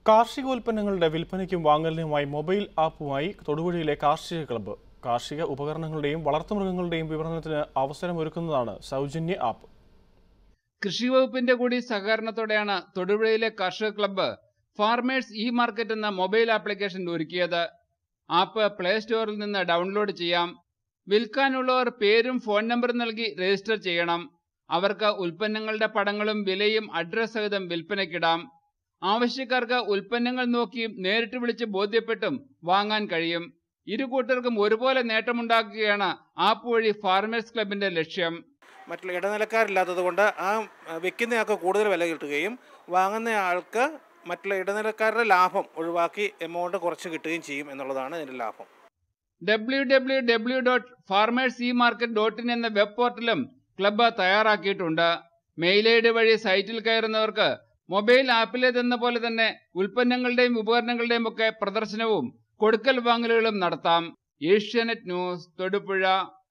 കാർഷികോൽപ്പന്നങ്ങളുടെ വിൽപ്പനയ്ക്കും വാങ്ങലിനുമായി mobile ആപ്പുമായി തൊടുപുഴയിലെ കാർഷിക club കാർഷിക ഉപകരണങ്ങളുടെയും വളർത്തുമൃഗങ്ങളുടെയും വിപണനത്തിന് അവസരമൊരുക്കുന്നതാണ് സൗജന്യ ആപ്പ് കൃഷി വകുപ്പിന്റെ കൂടി സഹകരണത്തോടെയാണ് തൊടുപുഴയിലെ കർഷക ക്ലബ്ബ് ഫാർമേഴ്സ് ഇ മാർക്കറ്റ് എന്ന മൊബൈൽ ആപ്ലിക്കേഷൻ ഒരുക്കിയത് ആപ്പ് പ്ലേ സ്റ്റോറിൽ നിന്ന് ഡൗൺലോഡ് ചെയ്യാം വിൽക്കാനുള്ളവർ പേരും ഫോൺ നമ്പറും നൽകി രജിസ്റ്റർ ചെയ്യണം അവർക്ക് ഉൽപ്പന്നങ്ങളുടെ പടങ്ങളും വിലയും അഡ്രസ് സഹിതം വിൽപ്പനയ്ക്കിടാം ആവശ്യക്കാർക്ക് ഉൽപ്പന്നങ്ങൾ നോക്കിയും നേരിട്ട് വിളിച്ച് ബോധ്യപ്പെട്ടും വാങ്ങാൻ കഴിയും ഇരു കൂട്ടർക്കും ഒരുപോലെ നേട്ടമുണ്ടാക്കുകയാണ് ആപ്പ് വഴി ഫാർമേഴ്സ് ക്ലബിന്റെ ലക്ഷ്യം മറ്റുള്ള ഇടനിലക്കാരില്ലാത്തത് കൊണ്ട് ആ വെക്കുന്നയാൾക്ക് കൂടുതൽ വില കിട്ടുകയും വാങ്ങുന്ന ആൾക്ക് മറ്റുള്ള ഇടനിലക്കാരുടെ ലാഭം ഒഴിവാക്കി എമൗണ്ട് കുറച്ച് കിട്ടുകയും ചെയ്യും എന്നുള്ളതാണ് ഇതിൻ്റെ ലാഭം W W W dot farmers e market dot in എന്ന വെബ് പോർട്ടലും ക്ലബ്ബ് തയ്യാറാക്കിയിട്ടുണ്ട് മെയിൽ ഐ ഡി വഴി സൈറ്റിൽ കയറുന്നവർക്ക് മൊബൈൽ ആപ്പിലേതെന്ന പോലെ തന്നെ ഉൽപ്പന്നങ്ങളുടെയും ഉപകരണങ്ങളുടെയും ഒക്കെ പ്രദർശനവും കൊടുക്കൽ വാങ്ങലുകളും നടത്താം ഏഷ്യാനെറ്റ് ന്യൂസ് തൊടുപുഴ